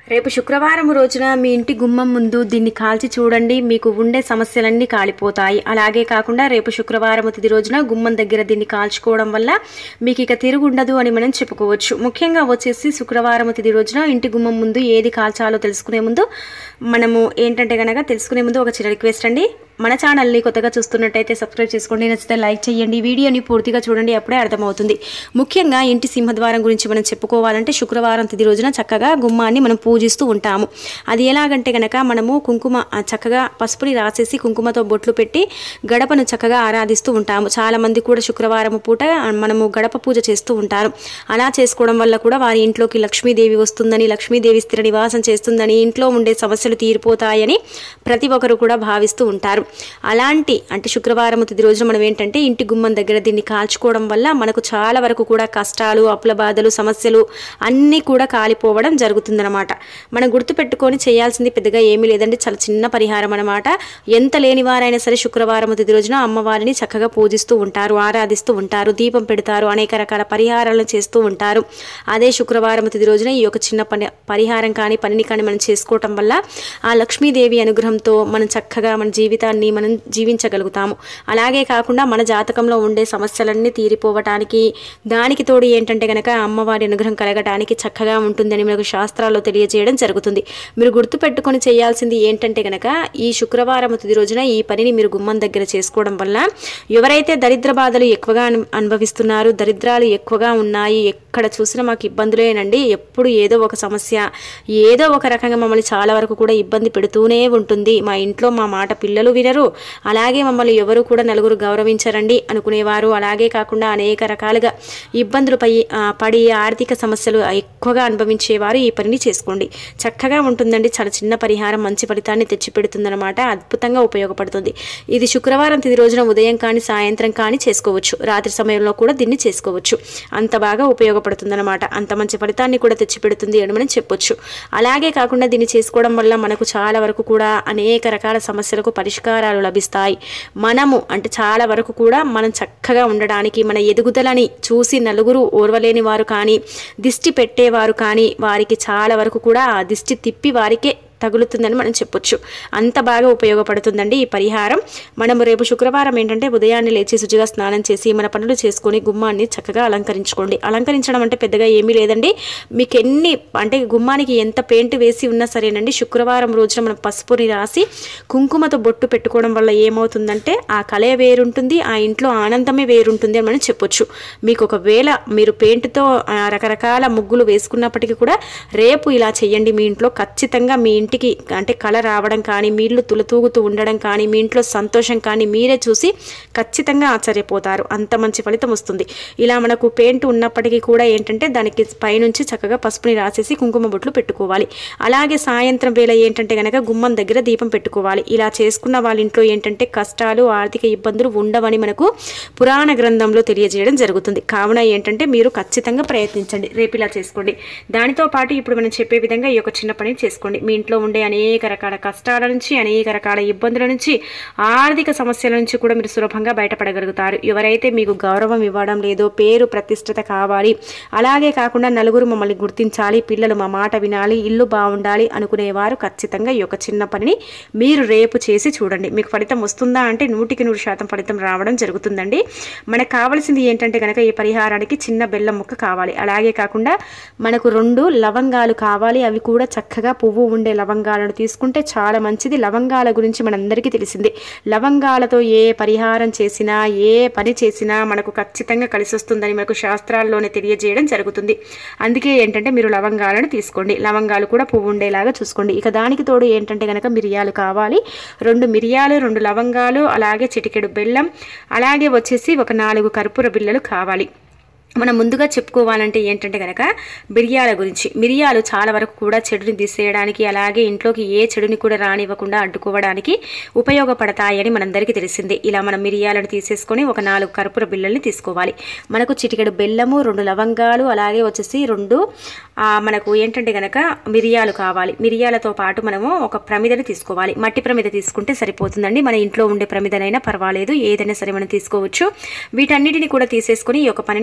రేపు శుక్రవారం రోజున మీ ఇంటి గుమ్మం ముందు దీన్ని కాల్చి చూడండి మీకు ఉండే సమస్యలన్నీ కాలిపోతాయి అలాగే కాకుండా రేపు శుక్రవారం తిది రోజున గుమ్మం దగ్గర దీన్ని కాల్చుకోవడం వల్ల మీకు ఇక తిరుగుండదు అని మనం చెప్పుకోవచ్చు ముఖ్యంగా వచ్చేసి శుక్రవారం తిది రోజున ఇంటి గుమ్మం ముందు ఏది కాల్చాలో తెలుసుకునే ముందు మనము ఏంటంటే కనుక తెలుసుకునే ముందు ఒక చిన్న రిక్వెస్ట్ అండి మన ఛానల్ని కొత్తగా చూస్తున్నట్టయితే సబ్స్క్రైబ్ చేసుకోండి నచ్చితే లైక్ చేయండి వీడియోని పూర్తిగా చూడండి అప్పుడే అర్థమవుతుంది ముఖ్యంగా ఇంటి సింహద్వారం గురించి మనం చెప్పుకోవాలంటే శుక్రవారం తిది రోజున చక్కగా గుమ్మాన్ని మనం పూజిస్తూ ఉంటాము అది ఎలాగంటే గనక మనము కుంకుమ ఆ, చక్కగా పసుపుని రాసేసి కుంకుమతో బొట్లు పెట్టి గడపను చక్కగా ఆరాధిస్తూ ఉంటాము చాలా మంది కూడా శుక్రవారం పూట మనము గడప పూజ చేస్తూ ఉంటారు అలా చేసుకోవడం వల్ల కూడా వారి ఇంట్లోకి లక్ష్మీదేవి వస్తుందని లక్ష్మీదేవి స్థిర నివాసం చేస్తుందని ఇంట్లో ఉండే సమస్యలు తీరిపోతాయని ప్రతి ఒక్కరు కూడా భావిస్తూ ఉంటారు అలాంటి అంటే శుక్రవారం తిది రోజున మనం ఏంటంటే ఇంటి గుమ్మం దగ్గర దీన్ని కాల్చుకోవడం వల్ల మనకు చాలా వరకు కూడా కష్టాలు అప్పుల బాధలు సమస్యలు అన్నీ కూడా కాలిపోవడం జరుగుతుందన్నమాట మనం గుర్తుపెట్టుకొని చేయాల్సింది పెద్దగా ఏమీ లేదండి చాలా చిన్న పరిహారం అనమాట ఎంత లేని వారైనా సరే శుక్రవారం తిది రోజున అమ్మవారిని చక్కగా పూజిస్తూ ఉంటారు ఆరాధిస్తూ ఉంటారు దీపం పెడతారు అనేక రకాల పరిహారాలను చేస్తూ ఉంటారు అదే శుక్రవారం తిది రోజున ఈ యొక్క చిన్న పని పరిహారం కానీ పనిని కానీ మనం చేసుకోవటం వల్ల ఆ లక్ష్మీదేవి అనుగ్రహంతో మనం చక్కగా మన జీవితాన్ని మనం జీవించగలుగుతాము అలాగే కాకుండా మన జాతకంలో ఉండే సమస్యలన్నీ తీరిపోవటానికి దానికి తోడు ఏంటంటే గనక అమ్మవారి అనుగ్రహం కలగటానికి చక్కగా ఉంటుందని మనకు శాస్త్రాల్లో తెలియజేయడం జరుగుతుంది మీరు గుర్తుపెట్టుకొని చేయాల్సింది ఏంటంటే గనక ఈ శుక్రవారం తిది రోజున ఈ పనిని మీరు గుమ్మం దగ్గర చేసుకోవడం వల్ల ఎవరైతే దరిద్ర బాధలు ఎక్కువగా అను- అనుభవిస్తున్నారు దరిద్రాలు ఎక్కువగా ఉన్నాయి ఎక్కడ చూసినా మాకు ఇబ్బందులేనండి ఎప్పుడు ఏదో ఒక సమస్య ఏదో ఒక రకంగా మమ్మల్ని చాలా వరకు కూడా ఇబ్బంది పెడుతూనే ఉంటుంది మా ఇంట్లో మా మాట పిల్లలు వినరు అలాగే మమ్మల్ని ఎవరు కూడా నలుగురు గౌరవించరండి అనుకునేవారు అలాగే కాకుండా అనేక రకాలుగా ఇబ్బందులు పై ఆ, పడి ఆర్థిక సమస్యలు ఎక్కువగా అనుభవించేవారు ఈ పనిని చేసుకోండి చక్కగా ఉంటుందండి చాలా చిన్న పరిహారం మంచి ఫలితాన్ని తెచ్చిపెడుతుందన్నమాట అద్భుతంగా ఉపయోగపడుతుంది ఇది శుక్రవారం తిది రోజున ఉదయం కానీ సాయంత్రం కానీ చేసుకోవచ్చు రాత్రి సమయంలో కూడా దీన్ని చేసుకోవచ్చు అంత బాగా ఉపయోగపడుతుందన్నమాట అంత మంచి ఫలితాన్ని కూడా తెచ్చిపెడుతుంది అని మనం చెప్పొచ్చు అలాగే కాకుండా దీన్ని చేసుకోవడం వల్ల మనకు చాలా వరకు కూడా అనేక రకాల సమస్యలకు పరిష్కారాలు లభిస్తాయి మనము అంటే చాలా వరకు కూడా మనం చక్కగా ఉండడానికి మన ఎదుగుదలని చూసి నలుగురు ఓర్వలేని వారు కానీ దిష్టి పెట్టేవారు కానీ వారికి చాలా వరకు కూడా ఆ దిష్టి తిప్పి వారికే తగులుతుందని మనం చెప్పొచ్చు అంత బాగా ఉపయోగపడుతుందండి ఈ పరిహారం మనము రేపు శుక్రవారం ఏంటంటే ఉదయాన్నే లేచి శుచిగా స్నానం చేసి మన పనులు చేసుకొని గుమ్మాన్ని చక్కగా అలంకరించుకోండి అలంకరించడం అంటే పెద్దగా ఏమీ లేదండి మీకు ఎన్ని అంటే గుమ్మానికి ఎంత పెయింట్ వేసి ఉన్నా సరేనండి శుక్రవారం రోజున మనం పసుపుని రాసి కుంకుమతో బొట్టు పెట్టుకోవడం వల్ల ఏమవుతుందంటే ఆ కళ వేరుంటుంది ఆ ఇంట్లో ఆనందమే వేరుంటుంది అని మనం చెప్పొచ్చు మీకు ఒకవేళ మీరు పెయింట్తో ఆ, రకరకాల ముగ్గులు వేసుకున్నప్పటికీ కూడా రేపు ఇలా చేయండి మీ ఇంట్లో ఖచ్చితంగా మీ ఇంటికి అంటే కళ రావడం కానీ మీ ఇల్లు తులతూగుతూ ఉండడం కానీ మీ ఇంట్లో సంతోషం కానీ మీరే చూసి ఖచ్చితంగా ఆశ్చర్యపోతారు అంత మంచి ఫలితం వస్తుంది ఇలా మనకు పెయింట్ ఉన్నప్పటికీ కూడా ఏంటంటే దానికి పైనుంచి చక్కగా పసుపుని రాసేసి కుంకుమ బొట్లు పెట్టుకోవాలి అలాగే సాయంత్రం వేళ ఏంటంటే గనక గుమ్మం దగ్గర దీపం పెట్టుకోవాలి ఇలా చేసుకున్న వాళ్ళ ఇంట్లో ఏంటంటే కష్టాలు ఆర్థిక ఇబ్బందులు ఉండవని మనకు పురాణ గ్రంథంలో తెలియజేయడం జరుగుతుంది కావున ఏంటంటే మీరు ఖచ్చితంగా ప్రయత్నించండి రేపు ఇలా చేసుకోండి దానితో పాటు ఇప్పుడు మనం చెప్పే విధంగా ఈ యొక్క చిన్న పని చేసుకోండి మీ ఇంట్లో ఉండే అనేక రకాల కష్టాల నుంచి అనేక రకాల ఇబ్బందుల నుంచి ఆర్థిక సమస్యల నుంచి కూడా మీరు సులభంగా బయటపడగలుగుతారు ఎవరైతే మీకు గౌరవం ఇవ్వడం లేదో పేరు ప్రతిష్టత కావాలి అలాగే కాకుండా నలుగురు మమ్మల్ని గుర్తించాలి పిల్లలు మా మాట వినాలి ఇల్లు బాగుండాలి అనుకునేవారు ఖచ్చితంగా ఈ యొక్క చిన్న పనిని మీరు రేపు చేసి చూడండి మీకు ఫలితం వస్తుందా అంటే నూటికి నూరు శాతం ఫలితం రావడం జరుగుతుందండి మనకు కావాల్సింది ఏంటంటే కనుక ఈ పరిహారానికి చిన్న బెల్లం ముక్క కావాలి అలాగే కాకుండా మనకు రెండు లవంగాలు కావాలి అవి కూడా చక్కగా పువ్వు ఉండే లవంగాలను తీసుకుంటే చాలా మంచిది లవంగాల గురించి మనందరికీ తెలిసిందే లవంగాలతో ఏ పరిహారం చేసినా ఏ పని చేసినా మనకు ఖచ్చితంగా కలిసి వస్తుందని మనకు శాస్త్రాల్లోనే తెలియజేయడం జరుగుతుంది అందుకే ఏంటంటే మీరు లవంగాలను తీసుకోండి లవంగాలు కూడా పువ్వు ఉండేలాగా చూసుకోండి ఇక దానికి తోడు ఏంటంటే కనుక మిరియాలు కావాలి రెండు మిరియాలు రెండు లవంగాలు అలాగే చిటికెడు బెల్లం అలాగే వచ్చేసి ఒక నాలుగు కర్పూర బిళ్ళలు కావాలి మనం ముందుగా చెప్పుకోవాలంటే ఏంటంటే కనుక మిరియాల గురించి మిరియాలు చాలా వరకు కూడా చెడుని తీసేయడానికి అలాగే ఇంట్లోకి ఏ చెడుని కూడా రానివ్వకుండా అడ్డుకోవడానికి ఉపయోగపడతాయని మనందరికీ తెలిసిందే ఇలా మనం మిరియాలను తీసేసుకొని ఒక నాలుగు కర్పూర బిళ్ళల్ని తీసుకోవాలి మనకు చిటికెడు బెల్లము రెండు లవంగాలు అలాగే వచ్చేసి రెండు ఆ, మనకు ఏంటంటే గనక మిరియాలు కావాలి మిరియాలతో పాటు మనము ఒక ప్రమిదని తీసుకోవాలి మట్టి ప్రమిద తీసుకుంటే సరిపోతుందండి మన ఇంట్లో ఉండే ప్రమిదనైనా పర్వాలేదు ఏదైనా సరే మనం తీసుకోవచ్చు వీటన్నిటిని కూడా తీసేసుకొని ఈ యొక్క పనిని మనం చేసుకోవాలి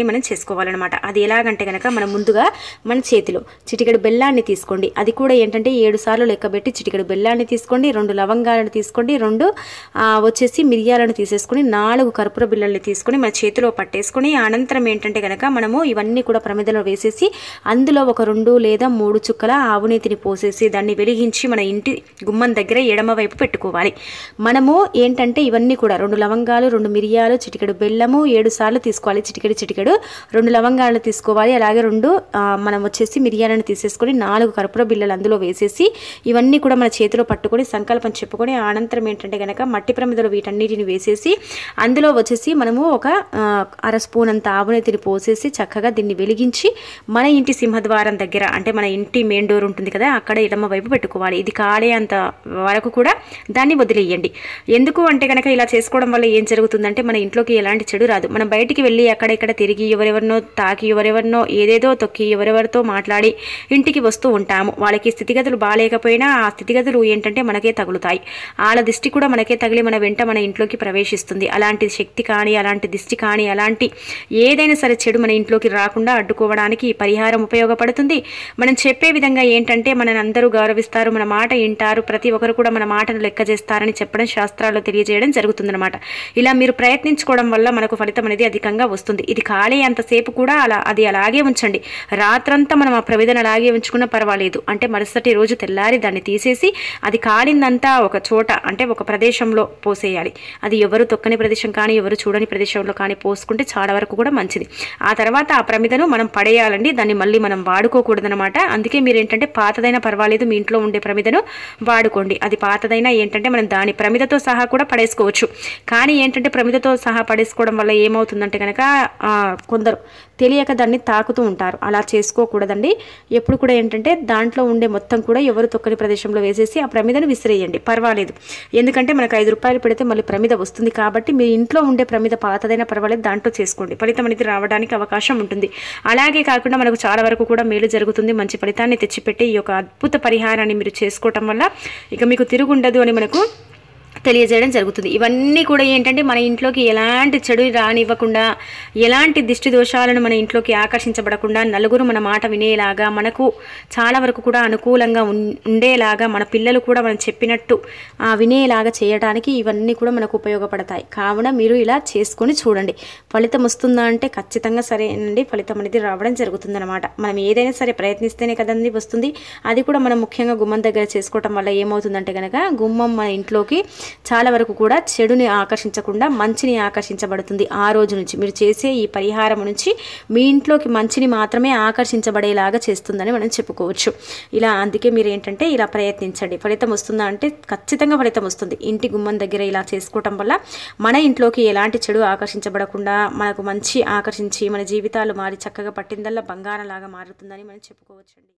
చేసుకోవాలన్నమాట అది ఎలాగంటే కనుక మనం ముందుగా మన చేతిలో చిటికెడు బెల్లాన్ని తీసుకోండి అది కూడా ఏంటంటే ఏడు సార్లు లెక్కబెట్టి చిటికెడు బెల్లాన్ని తీసుకోండి రెండు లవంగాలను తీసుకోండి రెండు ఆ, వచ్చేసి మిరియాలను తీసేసుకొని నాలుగు కర్పూర బిళ్ళల్ని తీసుకొని మన చేతిలో పట్టేసుకొని అనంతరం ఏంటంటే కనుక మనము ఇవన్నీ కూడా ప్రమిదలో వేసేసి అందులో ఒక రెండు లేదా మూడు చుక్కల ఆవునేతిని పోసేసి దాన్ని వెలిగించి మన ఇంటి గుమ్మం దగ్గర ఎడమ వైపు పెట్టుకోవాలి మనము ఏంటంటే ఇవన్నీ కూడా రెండు లవంగాలు రెండు మిరియాలు చిటికెడు బెల్లము ఏడు సార్లు తీసుకోవాలి చిటికెడు చిటికెడు రెండు లవంగాలు తీసుకోవాలి అలాగే రెండు ఆ, మనం వచ్చేసి మిరియాలను తీసేసుకొని నాలుగు కర్పూర బిళ్ళలు అందులో వేసేసి ఇవన్నీ కూడా మన చేతిలో పట్టుకొని సంకల్పం చెప్పుకొని అనంతరం ఏంటంటే కనుక మట్టి ప్రమిదలో వీటన్నిటిని వేసేసి అందులో వచ్చేసి మనము ఒక ఆ, అర స్పూన్ అంత ఆవునేతిని పోసేసి చక్కగా దీన్ని వెలిగించి మన ఇంటి సింహద్వారం దగ్గర అంటే మన ఇంటి మెయిన్ డోర్ ఉంటుంది కదా అక్కడ ఎడమ వైపు పెట్టుకోవాలి ఇది కాడే అంత వరకు కూడా దాన్ని వదిలేయండి ఎందుకు అంటే కనుక ఇలా చేసుకోవడం వల్ల ఏం జరుగుతుందంటే మన ఇంట్లోకి ఎలాంటి చెడు రాదు మనం బయటికి వెళ్ళి అక్కడ ఇక్కడ తిరిగి ఎవరెవరినో తాకి ఎవరెవరినో ఏదేదో తొక్కి ఎవరెవరితో మాట్లాడి ఇంటికి వస్తూ ఉంటాము వాళ్ళకి స్థితిగతులు బాగాలేకపోయినా ఆ స్థితిగతులు ఏంటంటే మనకే తగులుతాయి వాళ్ళ దిష్టి కూడా మనకే తగిలి మన వెంట మన ఇంట్లోకి ప్రవేశిస్తుంది అలాంటి శక్తి కానీ అలాంటి దిష్టి కానీ అలాంటి ఏదైనా సరే చెడు మన ఇంట్లోకి రాకుండా అడ్డుకోవడానికి ఈ పరిహారం ఉపయోగపడుతుంది మనం చెప్పే విధంగా ఏంటంటే మనని అందరూ గౌరవిస్తారు మన మాట వింటారు ప్రతి ఒక్కరు కూడా మన మాటను లెక్క చేస్తారని చెప్పడం శాస్త్రాల్లో తెలియజేయడం జరుగుతుందన్నమాట ఇలా మీరు ప్రయత్నించుకోవడం వల్ల మనకు ఫలితం అనేది అధికంగా వస్తుంది ఇది ఖాళీ అంతసేపు కూడా అలా అది అలాగే ఉంచండి రాత్రంతా మనం ఆ ప్రవిధన అలాగే ఉంచుకున్నా పర్వాలేదు అంటే మరుసటి రోజు తెల్లారి దాన్ని తీసేసి అది కాలిందంతా ఒక చోట అంటే ఒక ప్రదేశంలో పోసేయాలి అది ఎవరు తొక్కని ప్రదేశం కానీ ఎవరు చూడని ప్రదేశంలో కానీ పోసుకుంటే చాలా వరకు కూడా మంచిది ఆ తర్వాత ఆ ప్రమిదను మనం పడేయాలండి దాన్ని మళ్ళీ మనం వాడుకోకూడదనమాట అందుకే మీరు ఏంటంటే పాతదైనా పర్వాలేదు మీ ఇంట్లో ఉండే ప్రమిదను వాడుకోండి అది పాతదైనా ఏంటంటే మనం దాని ప్రమిదతో సహా కూడా పడేసుకోవచ్చు కానీ ఏంటంటే ప్రమిదతో సహా పడేసుకోవడం వల్ల ఏమవుతుందంటే కనుక ఆ, కొందరు తెలియక దాన్ని తాకుతూ ఉంటారు అలా చేసుకోకూడదండి ఎప్పుడు కూడా ఏంటంటే దాంట్లో ఉండే మొత్తం కూడా ఎవరు తొక్కని ప్రదేశంలో వేసేసి ఆ ప్రమిదను విసిరేయండి పర్వాలేదు ఎందుకంటే మనకు ఐదు రూపాయలు పెడితే మళ్ళీ ప్రమిద వస్తుంది కాబట్టి మీ ఇంట్లో ఉండే ప్రమిద పాతదైనా పర్వాలేదు దాంట్లో చేసుకోండి ఫలితం అనేది రావడానికి అవకాశం ఉంటుంది అలాగే కాకుండా మనకు చాలా వరకు కూడా మేలు జరుగుతుంది మంచి ఫలితాన్ని తెచ్చిపెట్టి ఈ యొక్క అద్భుత పరిహారాన్ని మీరు చేసుకోవటం వల్ల ఇక మీకు తిరుగుండదు అని మనకు తెలియజేయడం జరుగుతుంది ఇవన్నీ కూడా ఏంటంటే మన ఇంట్లోకి ఎలాంటి చెడు రానివ్వకుండా ఎలాంటి దిష్టి దోషాలను మన ఇంట్లోకి ఆకర్షించబడకుండా నలుగురు మన మాట వినేలాగా మనకు చాలా వరకు కూడా అనుకూలంగా ఉన్- ఉండేలాగా మన పిల్లలు కూడా మనం చెప్పినట్టు ఆ, వినేలాగా చేయడానికి ఇవన్నీ కూడా మనకు ఉపయోగపడతాయి కావున మీరు ఇలా చేసుకొని చూడండి ఫలితం వస్తుందా అంటే ఖచ్చితంగా సరేనండి ఫలితం అనేది రావడం జరుగుతుందన్నమాట మనం ఏదైనా సరే ప్రయత్నిస్తేనే కదండి వస్తుంది అది కూడా మనం ముఖ్యంగా గుమ్మం దగ్గర చేసుకోవటం వల్ల ఏమవుతుందంటే కనుక గుమ్మం మన ఇంట్లోకి చాలా వరకు కూడా చెడుని ఆకర్షించకుండా మంచిని ఆకర్షించబడుతుంది ఆ రోజు నుంచి మీరు చేసే ఈ పరిహారం నుంచి మీ ఇంట్లోకి మంచిని మాత్రమే ఆకర్షించబడేలాగా చేస్తుందని మనం చెప్పుకోవచ్చు ఇలా అందుకే మీరు ఏంటంటే ఇలా ప్రయత్నించండి ఫలితం వస్తుందా అంటే ఖచ్చితంగా ఫలితం వస్తుంది ఇంటి గుమ్మం దగ్గర ఇలా చేసుకోవటం వల్ల మన ఇంట్లోకి ఎలాంటి చెడు ఆకర్షించబడకుండా మనకు మంచి ఆకర్షించి మన జీవితాలు మారి చక్కగా పట్టిందల్లా బంగారంలాగా మారుతుందని మనం చెప్పుకోవచ్చండి